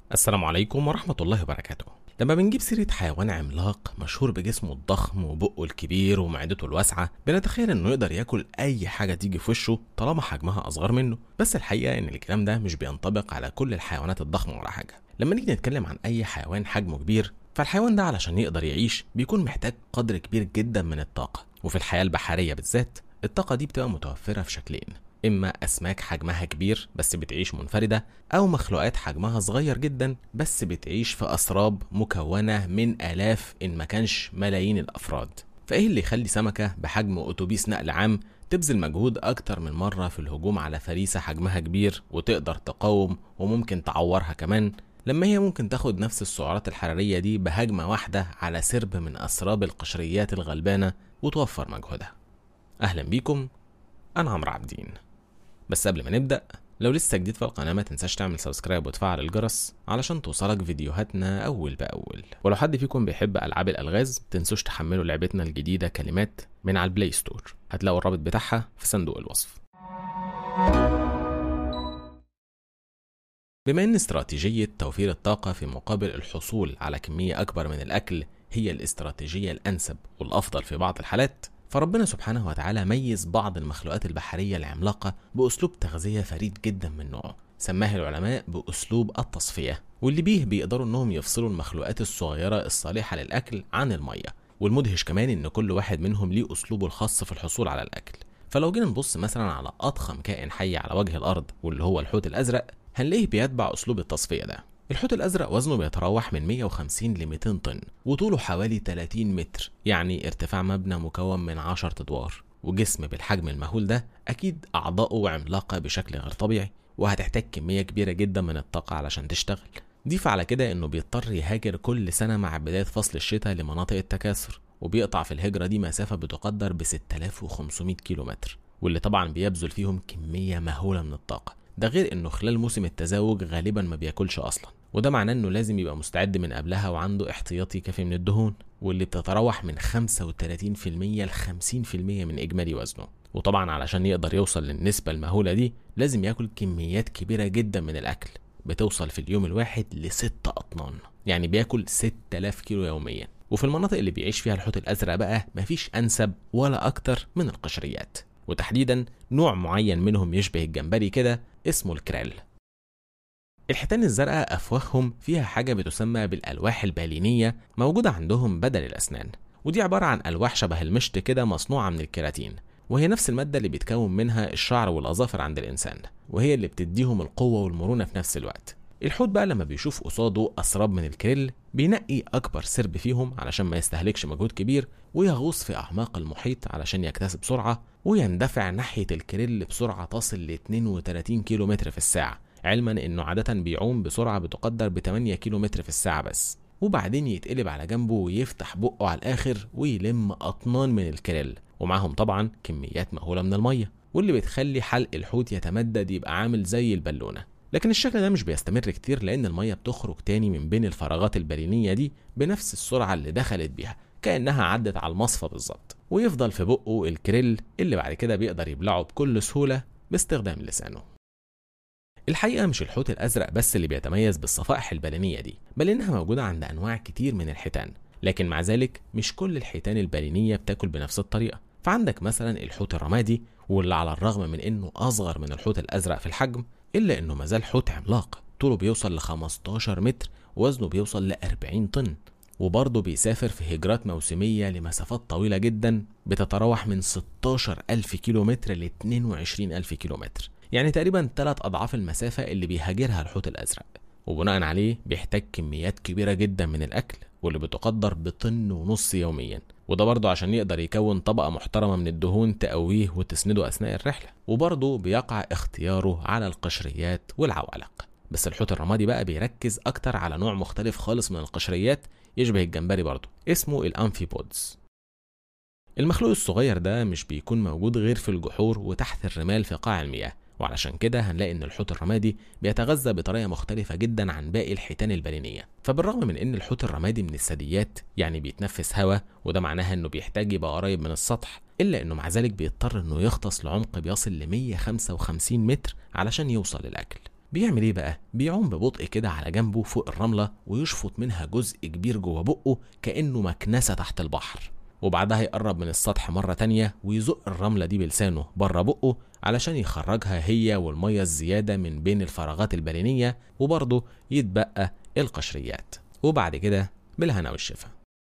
السلام عليكم ورحمة الله وبركاته لما بنجيب سيرة حيوان عملاق مشهور بجسمه الضخم وبقه الكبير ومعدته الواسعة بنتخيل انه يقدر ياكل اي حاجة تيجي في وشه طالما حجمها اصغر منه بس الحقيقة ان الكلام ده مش بينطبق على كل الحيوانات الضخمة ولا حاجة لما نيجي نتكلم عن اي حيوان حجمه كبير فالحيوان ده علشان يقدر يعيش بيكون محتاج قدر كبير جدا من الطاقة وفي الحياة البحرية بالذات الطاقة دي بتبقى متوفرة في شكلين إما أسماك حجمها كبير بس بتعيش منفردة أو مخلوقات حجمها صغير جدا بس بتعيش في أسراب مكونة من آلاف إن ما كانش ملايين الأفراد فإيه اللي يخلي سمكة بحجم أتوبيس نقل عام تبذل مجهود أكتر من مرة في الهجوم على فريسة حجمها كبير وتقدر تقاوم وممكن تعورها كمان لما هي ممكن تاخد نفس السعرات الحرارية دي بهجمة واحدة على سرب من أسراب القشريات الغلبانة وتوفر مجهودها أهلا بيكم أنا عمرو عابدين بس قبل ما نبدأ لو لسه جديد في القناة ما تنساش تعمل سبسكرايب وتفعل الجرس علشان توصلك فيديوهاتنا أول بأول ولو حد فيكم بيحب ألعاب الألغاز تنسوش تحملوا لعبتنا الجديدة كلمات من على البلاي ستور هتلاقوا الرابط بتاعها في صندوق الوصف بما ان استراتيجية توفير الطاقة في مقابل الحصول على كمية أكبر من الأكل هي الاستراتيجية الأنسب والأفضل في بعض الحالات فربنا سبحانه وتعالى ميز بعض المخلوقات البحرية العملاقة بأسلوب تغذية فريد جدا من نوعه سماه العلماء بأسلوب التصفية واللي بيه بيقدروا انهم يفصلوا المخلوقات الصغيرة الصالحة للأكل عن المية والمدهش كمان ان كل واحد منهم ليه أسلوبه الخاص في الحصول على الأكل فلو جينا نبص مثلا على أضخم كائن حي على وجه الأرض واللي هو الحوت الأزرق هنلاقيه بيتبع أسلوب التصفية ده الحوت الأزرق وزنه بيتراوح من 150 ل 200 طن وطوله حوالي 30 متر يعني ارتفاع مبنى مكون من 10 أدوار وجسم بالحجم المهول ده أكيد أعضاؤه عملاقة بشكل غير طبيعي وهتحتاج كمية كبيرة جدا من الطاقة علشان تشتغل ضيف على كده إنه بيضطر يهاجر كل سنة مع بداية فصل الشتاء لمناطق التكاثر وبيقطع في الهجرة دي مسافة بتقدر ب 6500 كيلومتر واللي طبعا بيبذل فيهم كمية مهولة من الطاقة ده غير انه خلال موسم التزاوج غالبا ما بياكلش اصلا وده معناه انه لازم يبقى مستعد من قبلها وعنده احتياطي كافي من الدهون واللي بتتراوح من 35% ل 50% من اجمالي وزنه وطبعا علشان يقدر يوصل للنسبة المهولة دي لازم ياكل كميات كبيرة جدا من الاكل بتوصل في اليوم الواحد لستة أطنان يعني بياكل 6000 كيلو يوميا وفي المناطق اللي بيعيش فيها الحوت الأزرق بقى مفيش أنسب ولا أكتر من القشريات وتحديدا نوع معين منهم يشبه الجمبري كده اسمه الكرال الحيتان الزرقاء أفواههم فيها حاجة بتسمى بالألواح البالينية موجودة عندهم بدل الأسنان ودي عبارة عن ألواح شبه المشط كده مصنوعة من الكيراتين وهي نفس المادة اللي بيتكون منها الشعر والأظافر عند الإنسان وهي اللي بتديهم القوة والمرونة في نفس الوقت الحوت بقى لما بيشوف قصاده أسراب من الكريل بينقي أكبر سرب فيهم علشان ما يستهلكش مجهود كبير ويغوص في أعماق المحيط علشان يكتسب سرعة ويندفع ناحية الكريل بسرعة تصل ل 32 كيلو متر في الساعة علما انه عادة بيعوم بسرعة بتقدر ب 8 كيلو متر في الساعة بس وبعدين يتقلب على جنبه ويفتح بقه على الآخر ويلم أطنان من الكريل ومعاهم طبعا كميات مهولة من المية واللي بتخلي حلق الحوت يتمدد يبقى عامل زي البالونة لكن الشكل ده مش بيستمر كتير لأن المية بتخرج تاني من بين الفراغات البالينية دي بنفس السرعة اللي دخلت بيها كأنها عدت على المصفى بالظبط ويفضل في بقه الكريل اللي بعد كده بيقدر يبلعه بكل سهولة باستخدام لسانه الحقيقة مش الحوت الأزرق بس اللي بيتميز بالصفائح البالينية دي بل إنها موجودة عند أنواع كتير من الحيتان لكن مع ذلك مش كل الحيتان البالينية بتاكل بنفس الطريقة فعندك مثلا الحوت الرمادي واللي على الرغم من إنه أصغر من الحوت الأزرق في الحجم إلا إنه مازال حوت عملاق طوله بيوصل ل 15 متر ووزنه بيوصل ل 40 طن وبرضه بيسافر في هجرات موسمية لمسافات طويلة جدا بتتراوح من 16 ألف كيلو متر ل 22 ألف كيلو متر يعني تقريبا ثلاث أضعاف المسافة اللي بيهاجرها الحوت الأزرق وبناء عليه بيحتاج كميات كبيرة جدا من الأكل واللي بتقدر بطن ونص يوميا وده برضه عشان يقدر يكون طبقة محترمة من الدهون تقويه وتسنده أثناء الرحلة وبرضه بيقع اختياره على القشريات والعوالق بس الحوت الرمادي بقى بيركز أكتر على نوع مختلف خالص من القشريات يشبه الجمبري برضه اسمه الأمفيبودز المخلوق الصغير ده مش بيكون موجود غير في الجحور وتحت الرمال في قاع المياه وعلشان كده هنلاقي ان الحوت الرمادي بيتغذى بطريقه مختلفه جدا عن باقي الحيتان البالينيه فبالرغم من ان الحوت الرمادي من الثدييات يعني بيتنفس هواء وده معناها انه بيحتاج يبقى قريب من السطح الا انه مع ذلك بيضطر انه يغطس لعمق بيصل ل 155 متر علشان يوصل للاكل بيعمل ايه بقى بيعوم ببطء كده على جنبه فوق الرمله ويشفط منها جزء كبير جوه بقه كانه مكنسه تحت البحر وبعدها يقرب من السطح مرة تانية ويزق الرملة دي بلسانه بره بقه علشان يخرجها هي والمية الزيادة من بين الفراغات البالينية وبرضه يتبقى القشريات وبعد كده بالهنا والشفا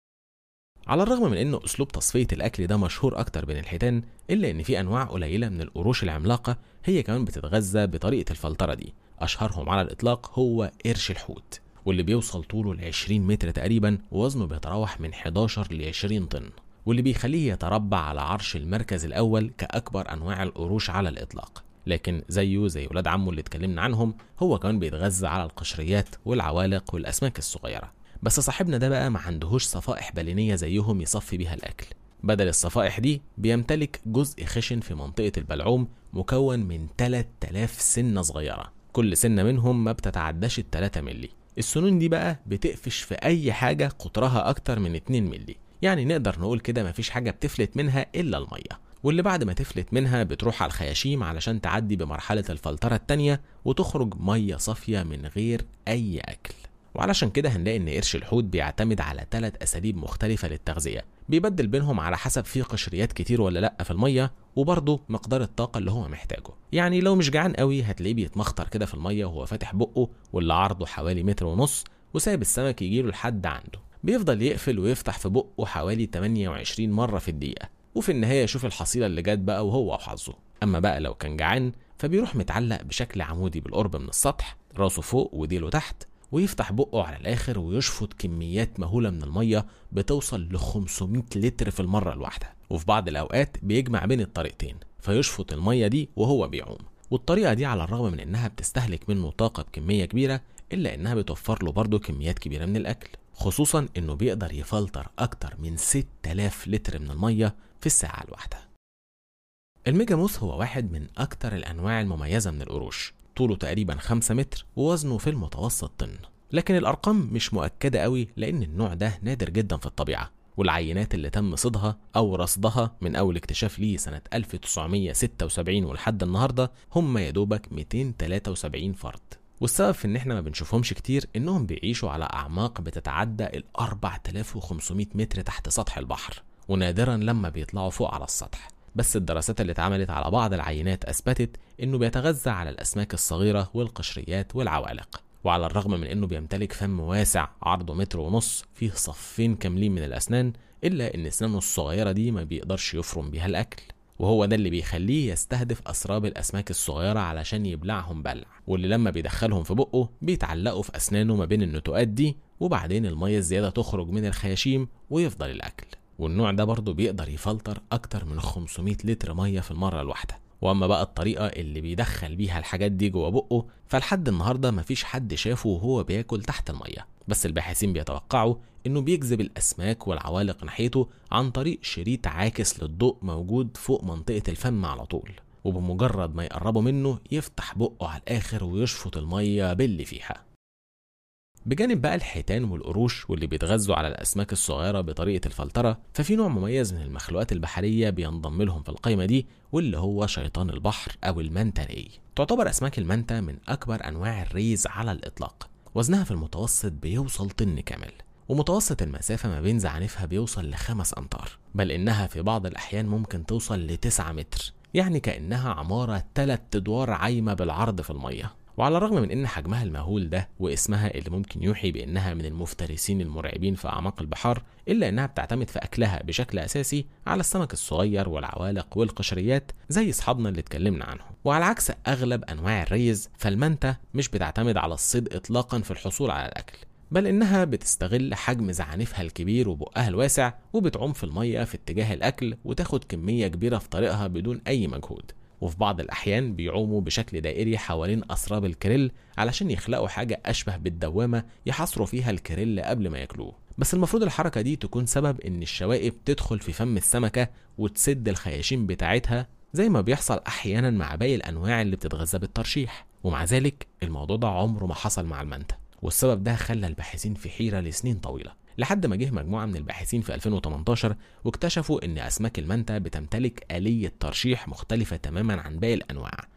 على الرغم من انه اسلوب تصفية الاكل ده مشهور اكتر بين الحيتان الا ان في انواع قليلة من القروش العملاقة هي كمان بتتغذى بطريقة الفلترة دي اشهرهم على الاطلاق هو قرش الحوت واللي بيوصل طوله ل 20 متر تقريبا ووزنه بيتراوح من 11 ل 20 طن واللي بيخليه يتربع على عرش المركز الأول كأكبر أنواع القروش على الإطلاق لكن زيه زي ولاد عمه اللي اتكلمنا عنهم هو كمان بيتغذى على القشريات والعوالق والأسماك الصغيرة بس صاحبنا ده بقى ما عندهوش صفائح بالينية زيهم يصفي بيها الأكل بدل الصفائح دي بيمتلك جزء خشن في منطقة البلعوم مكون من 3000 سنة صغيرة كل سنة منهم ما بتتعداش ال 3 ملي السنون دي بقى بتقفش في أي حاجة قطرها أكتر من 2 ملي يعني نقدر نقول كده مفيش حاجة بتفلت منها إلا المية واللي بعد ما تفلت منها بتروح على الخياشيم علشان تعدي بمرحلة الفلترة التانية وتخرج مية صافية من غير أي أكل وعلشان كده هنلاقي ان قرش الحوت بيعتمد على ثلاث اساليب مختلفه للتغذيه بيبدل بينهم على حسب في قشريات كتير ولا لا في الميه وبرضه مقدار الطاقه اللي هو محتاجه يعني لو مش جعان قوي هتلاقيه بيتمخطر كده في الميه وهو فاتح بقه واللي عرضه حوالي متر ونص وسايب السمك يجيله لحد عنده بيفضل يقفل ويفتح في بقه حوالي 28 مره في الدقيقه وفي النهايه يشوف الحصيله اللي جت بقى وهو وحظه اما بقى لو كان جعان فبيروح متعلق بشكل عمودي بالقرب من السطح راسه فوق وديله تحت ويفتح بقه على الاخر ويشفط كميات مهوله من الميه بتوصل ل 500 لتر في المره الواحده وفي بعض الاوقات بيجمع بين الطريقتين فيشفط الميه دي وهو بيعوم والطريقه دي على الرغم من انها بتستهلك منه طاقه بكميه كبيره الا انها بتوفر له برضه كميات كبيره من الاكل خصوصا انه بيقدر يفلتر اكتر من 6000 لتر من الميه في الساعه الواحده الميجاموس هو واحد من اكتر الانواع المميزه من القروش طوله تقريبا 5 متر ووزنه في المتوسط طن لكن الارقام مش مؤكده قوي لان النوع ده نادر جدا في الطبيعه والعينات اللي تم صيدها او رصدها من اول اكتشاف ليه سنه 1976 ولحد النهارده هم يا دوبك 273 فرد والسبب في ان احنا ما بنشوفهمش كتير انهم بيعيشوا على اعماق بتتعدى ال 4500 متر تحت سطح البحر ونادرا لما بيطلعوا فوق على السطح بس الدراسات اللي اتعملت على بعض العينات اثبتت انه بيتغذى على الاسماك الصغيره والقشريات والعوالق وعلى الرغم من انه بيمتلك فم واسع عرضه متر ونص فيه صفين كاملين من الاسنان الا ان اسنانه الصغيره دي ما بيقدرش يفرم بيها الاكل وهو ده اللي بيخليه يستهدف أسراب الأسماك الصغيرة علشان يبلعهم بلع واللي لما بيدخلهم في بقه بيتعلقوا في أسنانه ما بين النتوءات دي وبعدين المية الزيادة تخرج من الخياشيم ويفضل الأكل والنوع ده برضه بيقدر يفلتر أكتر من 500 لتر مية في المرة الواحدة واما بقى الطريقه اللي بيدخل بيها الحاجات دي جوه بقه فلحد النهارده مفيش حد شافه وهو بياكل تحت الميه بس الباحثين بيتوقعوا انه بيجذب الاسماك والعوالق ناحيته عن طريق شريط عاكس للضوء موجود فوق منطقه الفم على طول وبمجرد ما يقربوا منه يفتح بقه على الاخر ويشفط الميه باللي فيها بجانب بقى الحيتان والقروش واللي بيتغذوا على الاسماك الصغيره بطريقه الفلتره ففي نوع مميز من المخلوقات البحريه بينضم لهم في القائمه دي واللي هو شيطان البحر او المانتا ري تعتبر اسماك المانتا من اكبر انواع الريز على الاطلاق وزنها في المتوسط بيوصل طن كامل ومتوسط المسافة ما بين زعانفها بيوصل لخمس أمتار بل إنها في بعض الأحيان ممكن توصل لتسعة متر يعني كأنها عمارة تلات أدوار عايمة بالعرض في المية وعلى الرغم من ان حجمها المهول ده واسمها اللي ممكن يوحي بانها من المفترسين المرعبين في اعماق البحار الا انها بتعتمد في اكلها بشكل اساسي على السمك الصغير والعوالق والقشريات زي اصحابنا اللي اتكلمنا عنهم وعلى عكس اغلب انواع الريز فالمنتا مش بتعتمد على الصيد اطلاقا في الحصول على الاكل بل انها بتستغل حجم زعانفها الكبير وبقها الواسع وبتعوم في الميه في اتجاه الاكل وتاخد كميه كبيره في طريقها بدون اي مجهود وفي بعض الأحيان بيعوموا بشكل دائري حوالين أسراب الكريل علشان يخلقوا حاجة أشبه بالدوامة يحصروا فيها الكريل قبل ما ياكلوه بس المفروض الحركة دي تكون سبب إن الشوائب تدخل في فم السمكة وتسد الخياشيم بتاعتها زي ما بيحصل أحيانا مع باقي الأنواع اللي بتتغذى بالترشيح ومع ذلك الموضوع ده عمره ما حصل مع المنتا والسبب ده خلى الباحثين في حيرة لسنين طويلة لحد ما جه مجموعة من الباحثين في 2018 واكتشفوا إن أسماك المنتا بتمتلك آلية ترشيح مختلفة تماما عن باقي الأنواع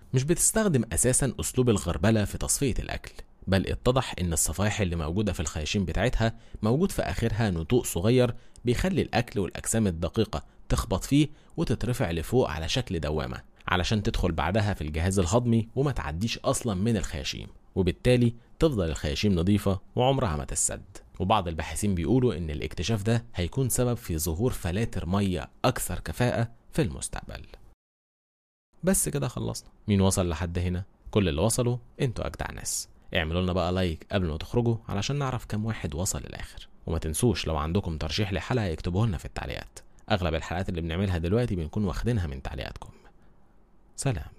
مش بتستخدم أساسا أسلوب الغربلة في تصفية الأكل بل اتضح إن الصفائح اللي موجودة في الخياشيم بتاعتها موجود في آخرها نتوء صغير بيخلي الأكل والأجسام الدقيقة تخبط فيه وتترفع لفوق على شكل دوامة علشان تدخل بعدها في الجهاز الهضمي وما تعديش أصلا من الخياشيم وبالتالي تفضل الخياشيم نظيفة وعمرها ما تسد وبعض الباحثين بيقولوا إن الاكتشاف ده هيكون سبب في ظهور فلاتر مية أكثر كفاءة في المستقبل بس كده خلصنا مين وصل لحد هنا كل اللي وصلوا انتوا أجدع ناس اعملوا لنا بقى لايك قبل ما تخرجوا علشان نعرف كم واحد وصل للآخر وما تنسوش لو عندكم ترشيح لحلقة اكتبوه لنا في التعليقات أغلب الحلقات اللي بنعملها دلوقتي بنكون واخدينها من تعليقاتكم سلام